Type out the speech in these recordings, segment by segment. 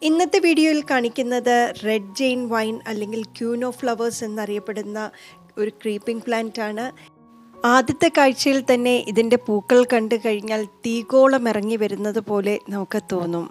ഇന്നത്തെ വീഡിയോയിൽ കാണിക്കുന്നത് റെഡ് ജെയിൻ വൈൻ അല്ലെങ്കിൽ ക്യൂനോ ഫ്ലവേഴ്സ് എന്നറിയപ്പെടുന്ന ഒരു ക്രീപ്പിംഗ് പ്ലാന്റ് ആണ് ആദ്യത്തെ കാഴ്ചയിൽ തന്നെ ഇതിൻ്റെ പൂക്കൾ കണ്ടു കഴിഞ്ഞാൽ തീകോളം ഇറങ്ങി വരുന്നത് പോലെ നമുക്ക് തോന്നും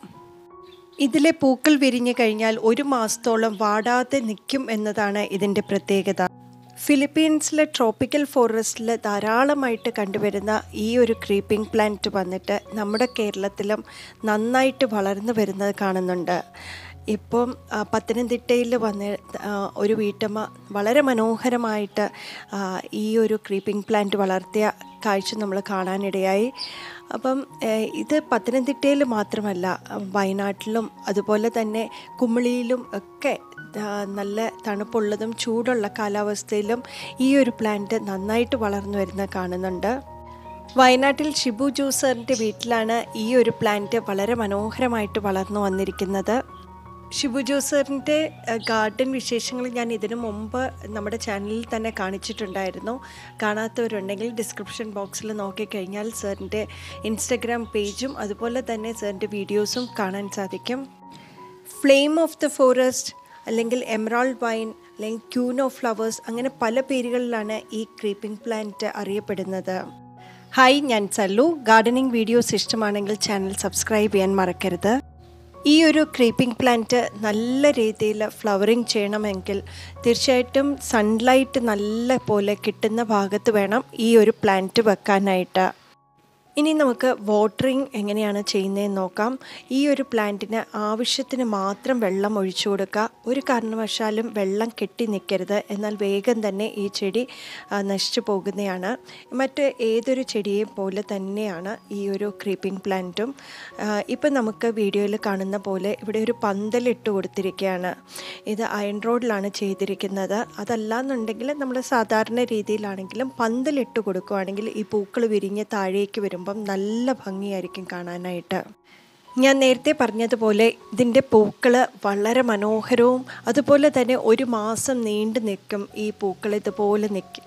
ഇതിലെ പൂക്കൾ വിരിഞ്ഞു കഴിഞ്ഞാൽ ഒരു മാസത്തോളം വാടാതെ നിൽക്കും എന്നതാണ് ഇതിൻ്റെ പ്രത്യേകത ഫിലിപ്പീൻസിലെ ട്രോപ്പിക്കൽ ഫോറസ്റ്റിൽ ധാരാളമായിട്ട് കണ്ടുവരുന്ന ഈ ഒരു ക്രീപ്പിംഗ് പ്ലാന്റ് വന്നിട്ട് നമ്മുടെ കേരളത്തിലും നന്നായിട്ട് വളർന്നു വരുന്നത് കാണുന്നുണ്ട് ഇപ്പം ആ, പത്തനംതിട്ടയിൽ വന്ന് ആ, ഒരു വീട്ടമ്മ വളരെ മനോഹരമായിട്ട് ആ, ഈ ഒരു ക്രീപ്പിംഗ് പ്ലാന്റ് വളർത്തിയ കാഴ്ച നമ്മൾ കാണാനിടയായി അപ്പം ഏഹ്, ഇത് പത്തനംതിട്ടയിൽ മാത്രമല്ല വയനാട്ടിലും അതുപോലെ തന്നെ കുമിളിയിലും ഒക്കെ ആ, നല്ല തണുപ്പുള്ളതും ചൂടുള്ള കാലാവസ്ഥയിലും ഈ ഒരു പ്ലാന്റ് നന്നായിട്ട് വളർന്നു വരുന്നത് കാണുന്നുണ്ട് വയനാട്ടിൽ ഷിബു ജൂസറിൻ്റെ വീട്ടിലാണ് ഈ ഒരു പ്ലാന്റ് വളരെ മനോഹരമായിട്ട് വളർന്നു വന്നിരിക്കുന്നത് ഷിബു ജൂസറിൻ്റെ ഗാർഡൻ വിശേഷങ്ങൾ ഞാൻ ഇതിനു മുമ്പ് നമ്മുടെ ചാനലിൽ തന്നെ കാണിച്ചിട്ടുണ്ടായിരുന്നു കാണാത്തവരുണ്ടെങ്കിൽ ഡിസ്ക്രിപ്ഷൻ ബോക്സിൽ നോക്കിക്കഴിഞ്ഞാൽ സാറിൻ്റെ ഇൻസ്റ്റഗ്രാം പേജും അതുപോലെ തന്നെ സാറിൻ്റെ വീഡിയോസും കാണാൻ സാധിക്കും ഫ്ലെയിം ഓഫ് ദ ഫോറസ്റ്റ് അല്ലെങ്കിൽ എമറാൾഡ് വൈൻ അല്ലെങ്കിൽ ക്യൂനോ ഫ്ലവേഴ്സ് അങ്ങനെ പല പേരുകളിലാണ് ഈ ക്രീപ്പിംഗ് പ്ലാന്റ് അറിയപ്പെടുന്നത് ഹായ് ഞാൻ സല്ലു ഗാർഡനിങ് വീഡിയോസ് ഇഷ്ടമാണെങ്കിൽ ചാനൽ സബ്സ്ക്രൈബ് ചെയ്യാൻ മറക്കരുത് ഈ ഒരു ക്രീപ്പിംഗ് പ്ലാന്റ് നല്ല രീതിയിൽ ഫ്ലവറിങ് ചെയ്യണമെങ്കിൽ തീർച്ചയായിട്ടും സൺലൈറ്റ് നല്ല പോലെ കിട്ടുന്ന ഭാഗത്ത് വേണം ഈ ഒരു പ്ലാന്റ് വെക്കാനായിട്ട് ഇനി നമുക്ക് വാട്ടറിങ് എങ്ങനെയാണ് ചെയ്യുന്നതെന്ന് നോക്കാം ഈ ഒരു പ്ലാന്റിന് ആവശ്യത്തിന് മാത്രം വെള്ളം ഒഴിച്ചു കൊടുക്കുക ഒരു കാരണവശാലും വെള്ളം കെട്ടി നിൽക്കരുത് എന്നാൽ വേഗം തന്നെ ഈ ചെടി ആ, നശിച്ചു പോകുന്നതാണ് മറ്റ് ഏതൊരു ചെടിയെയും പോലെ തന്നെയാണ് ഈ ഒരു ക്രീപ്പിംഗ് പ്ലാന്റും ഇപ്പം നമുക്ക് വീഡിയോയിൽ കാണുന്ന പോലെ ഇവിടെ ഒരു പന്തലിട്ട് കൊടുത്തിരിക്കുകയാണ് ഇത് അയൺ റോഡിലാണ് ചെയ്തിരിക്കുന്നത് അതല്ലാന്നുണ്ടെങ്കിൽ നമ്മൾ സാധാരണ രീതിയിലാണെങ്കിലും പന്തലിട്ട് കൊടുക്കുകയാണെങ്കിൽ ഈ പൂക്കൾ വിരിഞ്ഞ് താഴേക്ക് വരുമ്പം നല്ല ഭംഗിയായിരിക്കും കാണാനായിട്ട് ഞാൻ നേരത്തെ പറഞ്ഞതുപോലെ ഇതിൻ്റെ പൂക്കൾ വളരെ മനോഹരവും അതുപോലെ തന്നെ ഒരു മാസം നീണ്ടു നിൽക്കും ഈ പൂക്കൾ ഇതുപോലെ നിൽക്കും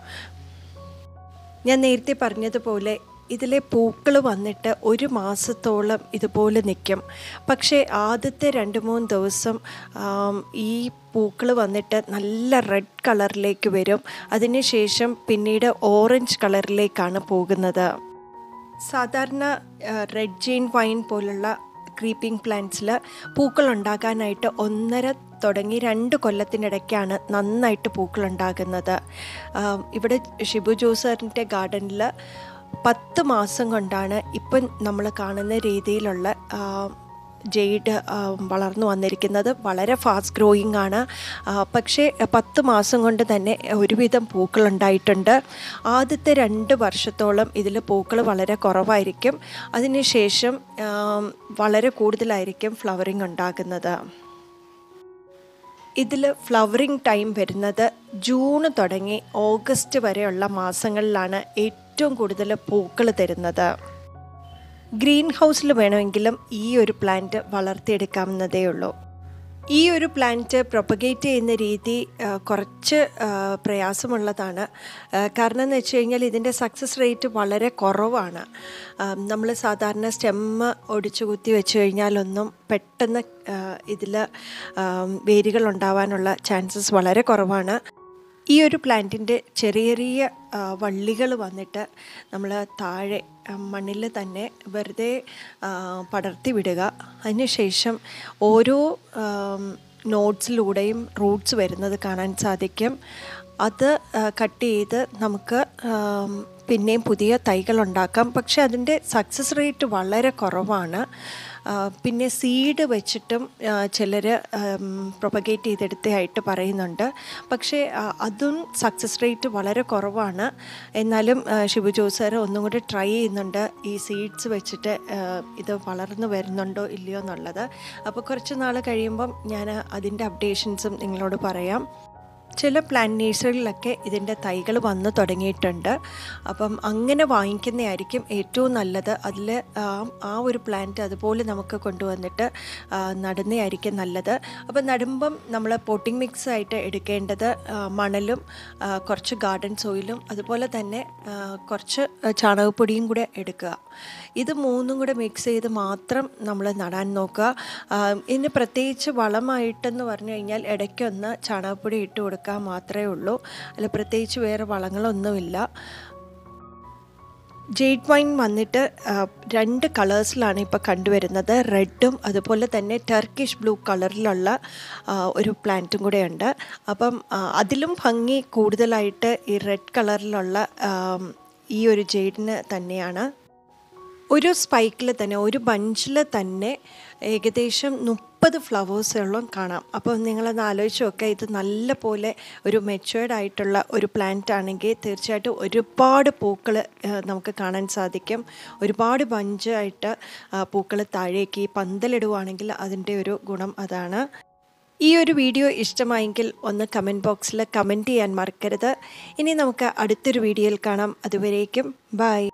ഞാൻ നേരത്തെ പറഞ്ഞതുപോലെ ഇതിലെ പൂക്കൾ വന്നിട്ട് ഒരു മാസത്തോളം ഇതുപോലെ നിൽക്കും പക്ഷേ ആദ്യത്തെ രണ്ട് മൂന്ന് ദിവസം ആം, ഈ പൂക്കൾ വന്നിട്ട് നല്ല റെഡ് കളറിലേക്ക് വരും അതിനുശേഷം പിന്നീട് ഓറഞ്ച് കളറിലേക്കാണ് പോകുന്നത് സാധാരണ റെഡ് ജെയിൻ വൈൻ പോലുള്ള ക്രീപ്പിംഗ് പ്ലാന്റ്സിൽ പൂക്കൾ ഉണ്ടാകാനായിട്ട് ഒന്നര തുടങ്ങി രണ്ട് കൊല്ലത്തിനിടയ്ക്കാണ് നന്നായിട്ട് പൂക്കൾ ഉണ്ടാകുന്നത് ആം, ഇവിടെ ഷിബു ജോസറിൻ്റെ ഗാർഡനിൽ പത്ത് മാസം കൊണ്ടാണ് ഇപ്പം നമ്മൾ കാണുന്ന രീതിയിലുള്ള ആ, ജെയ്ഡ് ആ, വളർന്നു വന്നിരിക്കുന്നത് വളരെ ഫാസ്റ്റ് ഗ്രോയിങ് ആണ് ആ, പക്ഷേ പത്ത് മാസം കൊണ്ട് തന്നെ ഒരുവിധം പൂക്കൾ ഉണ്ടായിട്ടുണ്ട് ആദ്യത്തെ രണ്ട് വർഷത്തോളം ഇതിൽ പൂക്കൾ വളരെ കുറവായിരിക്കും അതിനുശേഷം ആം, വളരെ കൂടുതലായിരിക്കും ഫ്ലവറിങ് ഉണ്ടാകുന്നത് ഇതിൽ ഫ്ലവറിങ് ടൈം വരുന്നത് ജൂൺ തുടങ്ങി ഓഗസ്റ്റ് വരെയുള്ള മാസങ്ങളിലാണ് ഏറ്റവും കൂടുതൽ പൂക്കൾ തരുന്നത് ഗ്രീൻ ഹൗസിൽ വേണമെങ്കിലും ഈ ഒരു പ്ലാന്റ് വളർത്തിയെടുക്കാവുന്നതേ ഉള്ളൂ ഈ ഒരു പ്ലാന്റ് പ്രൊപ്പഗേറ്റ് ചെയ്യുന്ന രീതി ആ, കുറച്ച് ആ, പ്രയാസമുള്ളതാണ് ആ, കാരണം എന്ന് വെച്ച് കഴിഞ്ഞാൽ ഇതിൻ്റെ സക്സസ് റേറ്റ് വളരെ കുറവാണ് നമ്മൾ സാധാരണ സ്റ്റെമ്മ് ഒടിച്ചു കുത്തി വെച്ച് കഴിഞ്ഞാലൊന്നും പെട്ടെന്ന് ഇതിൽ വേരുകൾ ഉണ്ടാവാനുള്ള ചാൻസസ് വളരെ കുറവാണ് ഈ ഒരു പ്ലാന്റിൻ്റെ ചെറിയ ചെറിയ വള്ളികൾ വന്നിട്ട് നമ്മൾ താഴെ മണ്ണിൽ തന്നെ വെറുതെ ആ, പടർത്തി വിടുക അതിനുശേഷം ഓരോ നോട്ട്സിലൂടെയും റൂട്ട്സ് വരുന്നത് കാണാൻ സാധിക്കും അത് കട്ട് ചെയ്ത് നമുക്ക് ആം, പിന്നെയും പുതിയ തൈകൾ ഉണ്ടാക്കാം പക്ഷെ അതിൻ്റെ സക്സസ് റേറ്റ് വളരെ കുറവാണ് ആ, പിന്നെ സീഡ് വെച്ചിട്ടും ചിലർ പ്രൊപ്പഗേറ്റ് ചെയ്തെടുത്തതായിട്ട് പറയുന്നുണ്ട് പക്ഷേ ആ, അതും സക്സസ് റേറ്റ് വളരെ കുറവാണ് എന്നാലും ആ, ഷിബു ജോസർ ഒന്നും കൂടി ട്രൈ ചെയ്യുന്നുണ്ട് ഈ സീഡ്സ് വെച്ചിട്ട് ആ, ഇത് വളർന്നു വരുന്നുണ്ടോ ഇല്ലയോ എന്നുള്ളത് അപ്പോൾ കുറച്ച് നാൾ കഴിയുമ്പം ഞാൻ അതിൻ്റെ അപ്ഡേഷൻസും നിങ്ങളോട് പറയാം ചില പ്ലാന്റ് നേഴ്സറികളിലൊക്കെ ഇതിൻ്റെ തൈകൾ വന്നു തുടങ്ങിയിട്ടുണ്ട് അപ്പം അങ്ങനെ വാങ്ങിക്കുന്നതായിരിക്കും ഏറ്റവും നല്ലത് അതിൽ ആ ഒരു പ്ലാന്റ് അതുപോലെ നമുക്ക് കൊണ്ടുവന്നിട്ട് ആ, നടുന്നതായിരിക്കും നല്ലത് അപ്പം നടുമ്പം നമ്മൾ പോട്ടിംഗ് മിക്സ് ആയിട്ട് എടുക്കേണ്ടത് ആ, മണലും ആ, കുറച്ച് ഗാർഡൻ സോയിലും അതുപോലെ തന്നെ ആ, കുറച്ച് ചാണകപ്പൊടിയും കൂടെ എടുക്കുക ഇത് മൂന്നും കൂടെ മിക്സ് ചെയ്ത് മാത്രം നമ്മൾ നടാൻ നോക്കുക ആ, ഇതിന് പ്രത്യേകിച്ച് വളമായിട്ടെന്ന് പറഞ്ഞു കഴിഞ്ഞാൽ ഇടയ്ക്കൊന്ന് ചാണകപ്പൊടി ഇട്ട് കൊടുക്കുക മാത്രമേ ഉള്ളൂ അല്ല പ്രത്യേകിച്ച് വേറെ വളങ്ങളൊന്നുമില്ല ജെയ്ഡ് വൈൻ വന്നിട്ട് ആ, രണ്ട് കളേഴ്സിലാണ് ഇപ്പോൾ കണ്ടുവരുന്നത് റെഡും അതുപോലെ തന്നെ ടർക്കിഷ് ബ്ലൂ കളറിലുള്ള ആ, ഒരു പ്ലാന്റും കൂടെ ഉണ്ട് അപ്പം ആ, അതിലും ഭംഗി കൂടുതലായിട്ട് ഈ റെഡ് കളറിലുള്ള ആം, ഈ ഒരു ജെയ്ഡിന് തന്നെയാണ് ഒരു സ്പൈക്കിൽ തന്നെ ഒരു ബഞ്ചിൽ തന്നെ ഏകദേശം മുപ്പത് ഫ്ലവേഴ്സോളം കാണാം അപ്പോൾ നിങ്ങളൊന്ന് ആലോചിച്ച് നോക്കുക ഇത് നല്ല പോലെ ഒരു മെച്ചുവേർഡ് ആയിട്ടുള്ള ഒരു പ്ലാന്റ് ആണെങ്കിൽ തീർച്ചയായിട്ടും ഒരുപാട് പൂക്കൾ നമുക്ക് കാണാൻ സാധിക്കും ഒരുപാട് ബഞ്ചായിട്ട് പൂക്കൾ താഴേക്ക് ഈ പന്തലിടുവാണെങ്കിൽ അതിൻ്റെ ഒരു ഗുണം അതാണ് ഈ ഒരു വീഡിയോ ഇഷ്ടമായെങ്കിൽ ഒന്ന് കമൻറ്റ് ബോക്സിൽ കമൻറ്റ് ചെയ്യാൻ മറക്കരുത് ഇനി നമുക്ക് അടുത്തൊരു വീഡിയോയിൽ കാണാം അതുവരേക്കും ബൈ